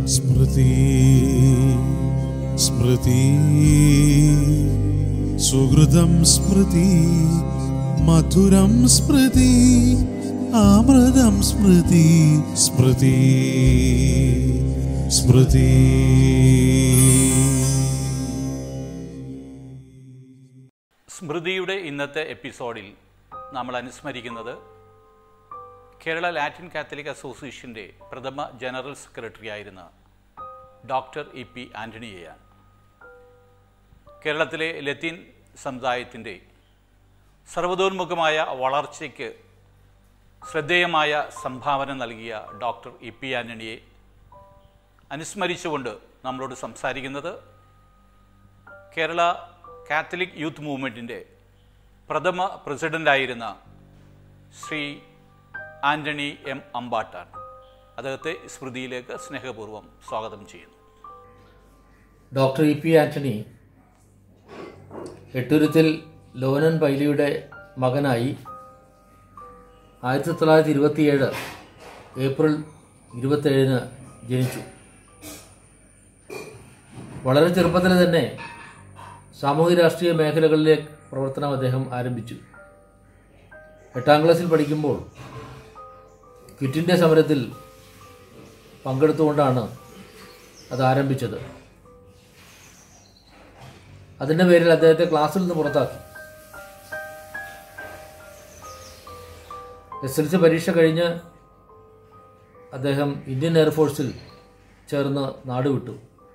സ്മൃതി സ്മൃതി സുഹൃതം സ്മൃതി മധുരം സ്മൃതി അമൃതം സ്മൃതി സ്മൃതി സ്മൃതി സ്മൃതിയുടെ ഇന്നത്തെ എപ്പിസോഡിൽ നമ്മൾ അനുസ്മരിക്കുന്നത് കേരള ലാറ്റിൻ കാത്തലിക് അസോസിയേഷൻ്റെ പ്രഥമ ജനറൽ സെക്രട്ടറി ആയിരുന്ന ഡോക്ടർ ഇ പി ആൻ്റണിയെയാണ് കേരളത്തിലെ ലത്തീൻ സമുദായത്തിൻ്റെ സർവതോന്മുഖമായ വളർച്ചയ്ക്ക് ശ്രദ്ധേയമായ സംഭാവന നൽകിയ ഡോക്ടർ ഇ പി ആൻ്റണിയെ അനുസ്മരിച്ചുകൊണ്ട് നമ്മളോട് സംസാരിക്കുന്നത് കേരള കാത്തലിക് യൂത്ത് മൂവ്മെൻറ്റിൻ്റെ പ്രഥമ പ്രസിഡൻ്റായിരുന്ന ശ്രീ ആൻ്റണി എം അമ്പാട്ടാണ് അദ്ദേഹത്തെ സ്മൃതിയിലേക്ക് സ്നേഹപൂർവ്വം സ്വാഗതം ചെയ്യുന്നു ഡോക്ടർ ഇ പി ആന്റണി എട്ടുരുത്തിൽ ലോനൻ പൈലിയുടെ മകനായി ആയിരത്തി തൊള്ളായിരത്തി ഇരുപത്തിയേഴ് ഏപ്രിൽ ഇരുപത്തേഴിന് ജനിച്ചു വളരെ ചെറുപ്പത്തിൽ തന്നെ സാമൂഹ്യ രാഷ്ട്രീയ മേഖലകളിലെ പ്രവർത്തനം അദ്ദേഹം ആരംഭിച്ചു എട്ടാം ക്ലാസ്സിൽ പഠിക്കുമ്പോൾ ക്വിറ്റ് ഇന്ത്യ സമരത്തിൽ പങ്കെടുത്തുകൊണ്ടാണ് അത് ആരംഭിച്ചത് അതിൻ്റെ പേരിൽ അദ്ദേഹത്തെ ക്ലാസ്സിൽ നിന്ന് പുറത്താക്കി എസ് എൽ സി പരീക്ഷ കഴിഞ്ഞ് അദ്ദേഹം ഇന്ത്യൻ എയർഫോഴ്സിൽ ചേർന്ന് നാടുവിട്ടു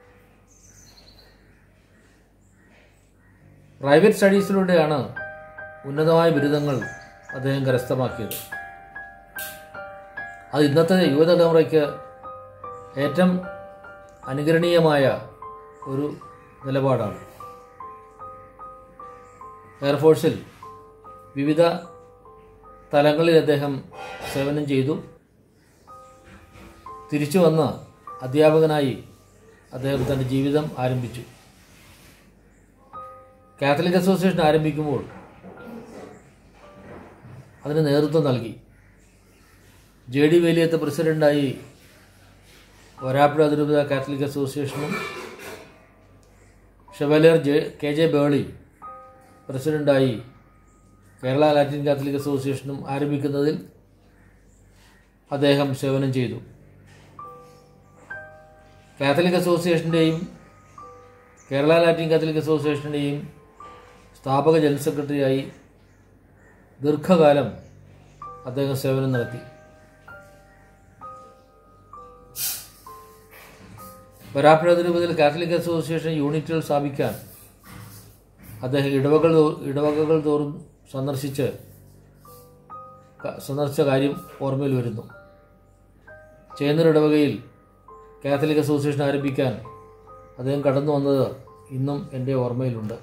പ്രൈവറ്റ് സ്റ്റഡീസിലൂടെയാണ് ഉന്നതമായ ബിരുദങ്ങൾ അദ്ദേഹം കരസ്ഥമാക്കിയത് അത് ഇന്നത്തെ യുവതലമുറയ്ക്ക് ഏറ്റവും അനുകരണീയമായ ഒരു നിലപാടാണ് എയർഫോഴ്സിൽ വിവിധ തലങ്ങളിൽ അദ്ദേഹം സേവനം ചെയ്തു തിരിച്ചു വന്ന് അധ്യാപകനായി അദ്ദേഹം തൻ്റെ ജീവിതം ആരംഭിച്ചു കാത്തലിക് അസോസിയേഷൻ ആരംഭിക്കുമ്പോൾ അതിന് നേതൃത്വം നൽകി ജെ ഡി വേലിയത്ത് പ്രസിഡൻ്റായി വരാപ്പുഴ അതിരൂപത കാത്തലിക് അസോസിയേഷനും chevalier J K J Baily പ്രസിഡൻ്റായി കേരള ലാറ്റിൻ കാത്തലിക് അസോസിയേഷനും ആരംഭിക്കുന്നതിൽ അദ്ദേഹം സേവനം ചെയ്തു കാത്തലിക് അസോസിയേഷൻ്റെയും കേരള ലാറ്റിൻ കാത്തലിക് അസോസിയേഷൻ്റെയും സ്ഥാപക ജനറൽ സെക്രട്ടറിയായി ദീർഘകാലം അദ്ദേഹം സേവനം നടത്തി വരാപ്പുഴ തിരുപ്പതിൽ കാത്തലിക് അസോസിയേഷൻ യൂണിറ്റുകൾ സ്ഥാപിക്കാൻ അദ്ദേഹം ഇടവകൾ തോ- ഇടവകകൾ തോറും സന്ദർശിച്ച് ക- സന്ദർശിച്ച കാര്യം ഓർമ്മയിൽ വരുന്നു ചേന്നൂർ ഇടവകയിൽ കാത്തലിക് അസോസിയേഷൻ ആരംഭിക്കാൻ അദ്ദേഹം കടന്നു വന്നത് ഇന്നും എൻ്റെ ഓർമ്മയിലുണ്ട്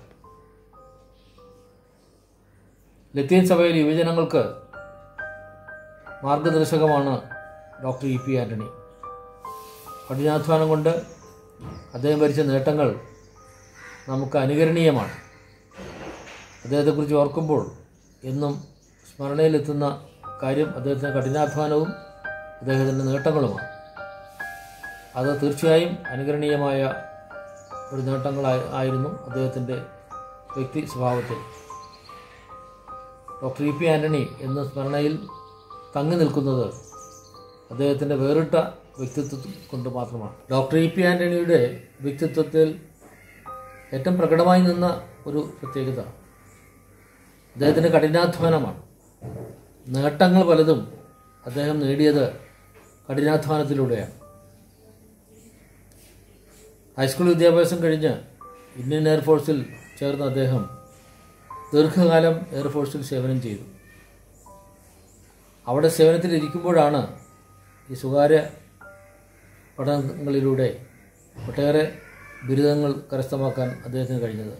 ലത്തീൻ സഭയിൽ യുവജനങ്ങൾക്ക് മാർഗദർശകമാണ് ഡോക്ടർ ഇ പി ആൻ്റണി കഠിനാധ്വാനം കൊണ്ട് അദ്ദേഹം ഭരിച്ച നേട്ടങ്ങൾ നമുക്ക് അനുകരണീയമാണ് അദ്ദേഹത്തെക്കുറിച്ച് ഓർക്കുമ്പോൾ എന്നും സ്മരണയിലെത്തുന്ന കാര്യം അദ്ദേഹത്തിൻ്റെ കഠിനാധ്വാനവും അദ്ദേഹത്തിൻ്റെ നേട്ടങ്ങളുമാണ് അത് തീർച്ചയായും അനുകരണീയമായ ഒരു നേട്ടങ്ങളായി ആയിരുന്നു അദ്ദേഹത്തിൻ്റെ വ്യക്തി സ്വഭാവത്തിൽ ഡോക്ടർ ഇ പി ആൻ്റണി എന്ന സ്മരണയിൽ തങ്ങി നിൽക്കുന്നത് അദ്ദേഹത്തിൻ്റെ വേറിട്ട വ്യക്തിത്വം കൊണ്ട് മാത്രമാണ് ഡോക്ടർ ഇ പി ആൻ്റണിയുടെ വ്യക്തിത്വത്തിൽ ഏറ്റവും പ്രകടമായി നിന്ന ഒരു പ്രത്യേകത അദ്ദേഹത്തിൻ്റെ കഠിനാധ്വാനമാണ് നേട്ടങ്ങൾ പലതും അദ്ദേഹം നേടിയത് കഠിനാധ്വാനത്തിലൂടെയാണ് ഹൈസ്കൂൾ വിദ്യാഭ്യാസം കഴിഞ്ഞ് ഇന്ത്യൻ എയർഫോഴ്സിൽ ചേർന്ന അദ്ദേഹം ദീർഘകാലം എയർഫോഴ്സിൽ സേവനം ചെയ്തു അവിടെ സേവനത്തിൽ ഇരിക്കുമ്പോഴാണ് ഈ സ്വകാര്യ പഠനങ്ങളിലൂടെ ഒട്ടേറെ ബിരുദങ്ങൾ കരസ്ഥമാക്കാൻ അദ്ദേഹത്തിന് കഴിഞ്ഞത്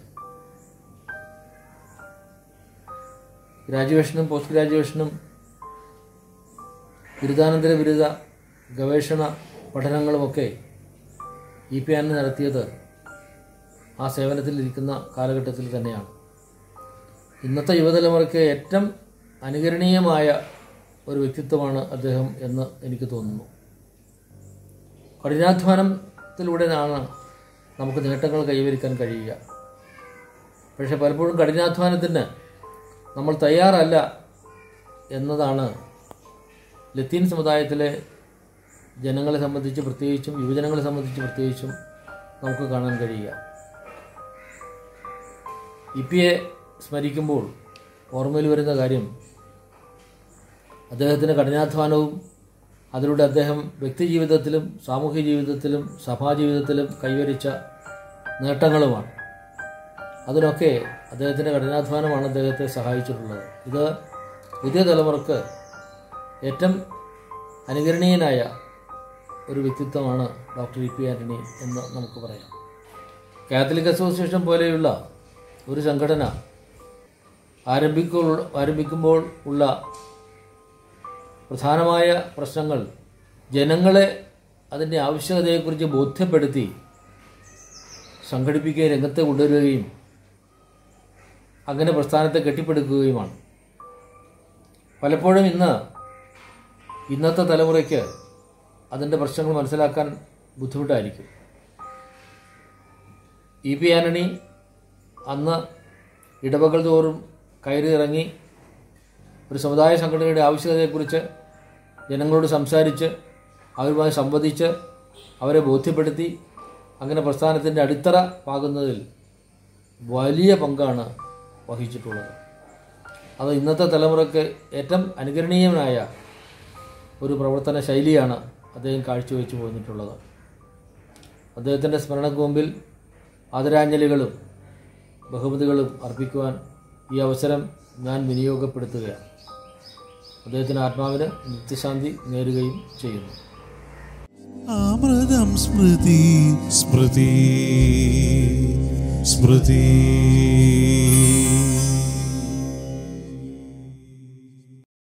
ഗ്രാജുവേഷനും പോസ്റ്റ് ഗ്രാജുവേഷനും ബിരുദാനന്തര ബിരുദ ഗവേഷണ പഠനങ്ങളുമൊക്കെ ഇ പി ആനിന് നടത്തിയത് ആ സേവനത്തിൽ ഇരിക്കുന്ന കാലഘട്ടത്തിൽ തന്നെയാണ് ഇന്നത്തെ യുവതലമുറയ്ക്ക് ഏറ്റവും അനുകരണീയമായ ഒരു വ്യക്തിത്വമാണ് അദ്ദേഹം എന്ന് എനിക്ക് തോന്നുന്നു കഠിനാധ്വാനത്തിലൂടെയാണ് നമുക്ക് നേട്ടങ്ങൾ കൈവരിക്കാൻ കഴിയുക പക്ഷേ പലപ്പോഴും കഠിനാധ്വാനത്തിന് നമ്മൾ തയ്യാറല്ല എന്നതാണ് ലത്തീൻ സമുദായത്തിലെ ജനങ്ങളെ സംബന്ധിച്ച് പ്രത്യേകിച്ചും യുവജനങ്ങളെ സംബന്ധിച്ച് പ്രത്യേകിച്ചും നമുക്ക് കാണാൻ കഴിയുക ഇ പി എ സ്മരിക്കുമ്പോൾ ഓർമ്മയിൽ വരുന്ന കാര്യം അദ്ദേഹത്തിൻ്റെ കഠിനാധ്വാനവും അതിലൂടെ അദ്ദേഹം വ്യക്തിജീവിതത്തിലും സാമൂഹ്യ ജീവിതത്തിലും സഭാജീവിതത്തിലും കൈവരിച്ച നേട്ടങ്ങളുമാണ് അതിനൊക്കെ അദ്ദേഹത്തിൻ്റെ കഠിനാധ്വാനമാണ് അദ്ദേഹത്തെ സഹായിച്ചിട്ടുള്ളത് ഇത് പുതിയ തലമുറക്ക് ഏറ്റവും അനുകരണീയനായ ഒരു വ്യക്തിത്വമാണ് ഡോക്ടർ ഇ പി ആൻ്റണി എന്ന് നമുക്ക് പറയാം കാത്തലിക് അസോസിയേഷൻ പോലെയുള്ള ഒരു സംഘടന ആരംഭിക്കു ആരംഭിക്കുമ്പോൾ ഉള്ള പ്രധാനമായ പ്രശ്നങ്ങൾ ജനങ്ങളെ അതിൻ്റെ ആവശ്യകതയെക്കുറിച്ച് ബോധ്യപ്പെടുത്തി സംഘടിപ്പിക്കുകയും രംഗത്തെ കൊണ്ടുവരികയും അങ്ങനെ പ്രസ്ഥാനത്തെ കെട്ടിപ്പടുക്കുകയുമാണ് പലപ്പോഴും ഇന്ന് ഇന്നത്തെ തലമുറയ്ക്ക് അതിൻ്റെ പ്രശ്നങ്ങൾ മനസ്സിലാക്കാൻ ബുദ്ധിമുട്ടായിരിക്കും ഇ പി ആന്റണി അന്ന് ഇടവകൾ തോറും കയറി ഇറങ്ങി ഒരു സമുദായ സംഘടനയുടെ ആവശ്യകതയെക്കുറിച്ച് ജനങ്ങളോട് സംസാരിച്ച് അവരുമായി സംവദിച്ച് അവരെ ബോധ്യപ്പെടുത്തി അങ്ങനെ പ്രസ്ഥാനത്തിൻ്റെ അടിത്തറ പാകുന്നതിൽ വലിയ പങ്കാണ് വഹിച്ചിട്ടുള്ളത് അത് ഇന്നത്തെ തലമുറയ്ക്ക് ഏറ്റവും അനുകരണീയമായ ഒരു പ്രവർത്തന ശൈലിയാണ് അദ്ദേഹം കാഴ്ചവെച്ച് പോന്നിട്ടുള്ളത് അദ്ദേഹത്തിൻ്റെ സ്മരണക്ക് മുമ്പിൽ ആദരാഞ്ജലികളും ബഹുമതികളും അർപ്പിക്കുവാൻ ഈ അവസരം ഞാൻ വിനിയോഗപ്പെടുത്തുകയാണ് അദ്ദേഹത്തിൻ്റെ ആത്മാവിന് നിത്യശാന്തി നേരുകയും ചെയ്യുന്നു അമൃതം സ്മൃതി സ്മൃതി സ്മൃതി